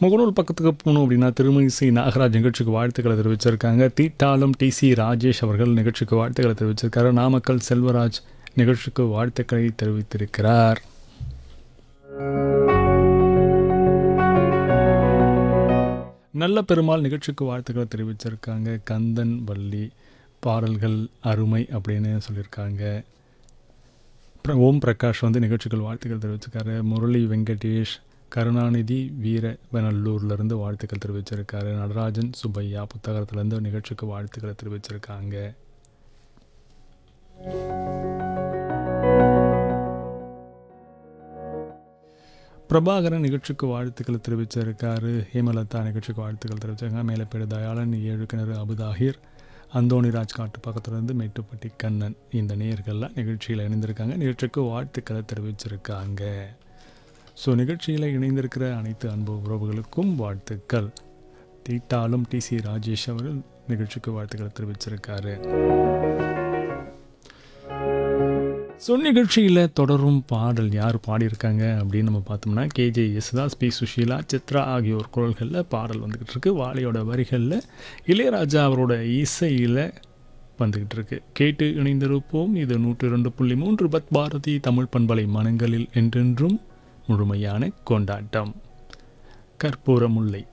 முகநூல் பக்கத்துக்கு போகணும் அப்படின்னா திருமணிசை நாகராஜ் நிகழ்ச்சிக்கு வாழ்த்துக்களை தெரிவிச்சிருக்காங்க தீட்டாளம் டிசி ராஜேஷ் அவர்கள் நிகழ்ச்சிக்கு வாழ்த்துக்களை தெரிவிச்சிருக்காரு நாமக்கல் செல்வராஜ் நிகழ்ச்சிக்கு வாழ்த்துக்களை தெரிவித்திருக்கிறார் நல்ல பெருமாள் நிகழ்ச்சிக்கு வாழ்த்துக்களை தெரிவிச்சிருக்காங்க கந்தன் வள்ளி பாடல்கள் அருமை அப்படின்னு சொல்லியிருக்காங்க பிர- ஓம் பிரகாஷ் வந்து நிகழ்ச்சிகள் வாழ்த்துக்கள் தெரிவிச்சிருக்காரு முரளி வெங்கடேஷ் கருணாநிதி வீரவநல்லூர்லேருந்து வாழ்த்துக்கள் தெரிவிச்சிருக்காரு நடராஜன் சுப்பையா புத்தகத்துலேருந்து நிகழ்ச்சிக்கு வாழ்த்துக்களை தெரிவிச்சிருக்காங்க பிரபாகரன் நிகழ்ச்சிக்கு வாழ்த்துக்களை தெரிவிச்சிருக்காரு ஹேமலதா நிகழ்ச்சிக்கு வாழ்த்துக்கள் தெரிவிச்சாங்க மேலப்பேடு தயாளன் ஏழு கிணறு அபுதாகிர் அந்தோணிராஜ் காட்டு பக்கத்துலேருந்து மேட்டுப்பட்டி கண்ணன் இந்த நேயர்கள்லாம் நிகழ்ச்சியில் இணைந்திருக்காங்க நிகழ்ச்சிக்கு வாழ்த்துக்களை தெரிவிச்சிருக்காங்க ஸோ நிகழ்ச்சியில் இணைந்திருக்கிற அனைத்து அன்பு உறவுகளுக்கும் வாழ்த்துக்கள் தீட்டாலும் டிசி ராஜேஷ் அவர்கள் நிகழ்ச்சிக்கு வாழ்த்துக்களை தெரிவிச்சிருக்காரு ஸோ நிகழ்ச்சியில் தொடரும் பாடல் யார் பாடியிருக்காங்க அப்படின்னு நம்ம பார்த்தோம்னா கேஜே யேசுதாஸ் பி சுஷீலா சித்ரா ஆகியோர் குரல்களில் பாடல் வந்துக்கிட்டு இருக்கு வாலியோட வரிகளில் இளையராஜா அவரோட இசையில் வந்துக்கிட்டு இருக்கு கேட்டு இணைந்திருப்போம் இது நூற்றி இரண்டு புள்ளி மூன்று பத் பாரதி தமிழ் பண்பலை மனங்களில் என்றென்றும் முழுமையான கொண்டாட்டம் கற்பூர முல்லை